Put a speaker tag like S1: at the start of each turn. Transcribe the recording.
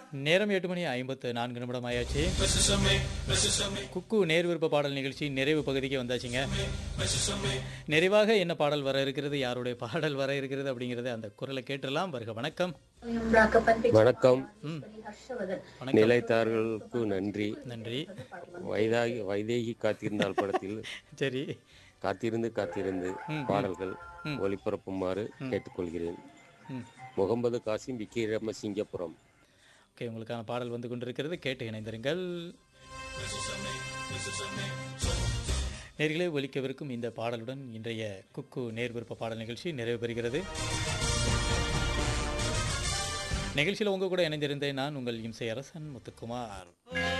S1: நேரம் எட்டு மணி ஐம்பத்து நான்கு நிமிடம் ஆயாச்சு குக்கு நேர் விருப்ப பாடல் நிகழ்ச்சி நிறைவு பகுதிக்கு வந்தாச்சுங்க நிறைவாக என்ன பாடல் வர இருக்கிறது யாருடைய பாடல் வர இருக்கிறது அப்படிங்கறத அந்த குரலை கேட்டுடலாம் வருக வணக்கம்
S2: வணக்கம்
S1: ம் வணக்கம்
S2: நிலைத்தார்களுக்கு நன்றி
S1: நன்றி
S2: வைதாகி வைதேகி காத்திருந்தால் படத்தில்
S1: சரி
S2: காத்திருந்து காத்திருந்து பாடல்கள் ஒளிபரப்புமாறு கேட்டுக்கொள்கிறேன்
S1: ம்
S2: முகமது காசிம் விக்கிரம சிங்கப்புரம்
S1: ஓகே உங்களுக்கான பாடல் வந்து கொண்டிருக்கிறது கேட்டு இணைந்திருங்கள் நேர்களே ஒலிக்கவிருக்கும் இந்த பாடலுடன் இன்றைய குக்கு நேர் விருப்ப பாடல் நிகழ்ச்சி நிறைவு பெறுகிறது நிகழ்ச்சியில் உங்க கூட இணைந்திருந்தேன் நான் உங்கள் இம்சை அரசன் முத்துக்குமார்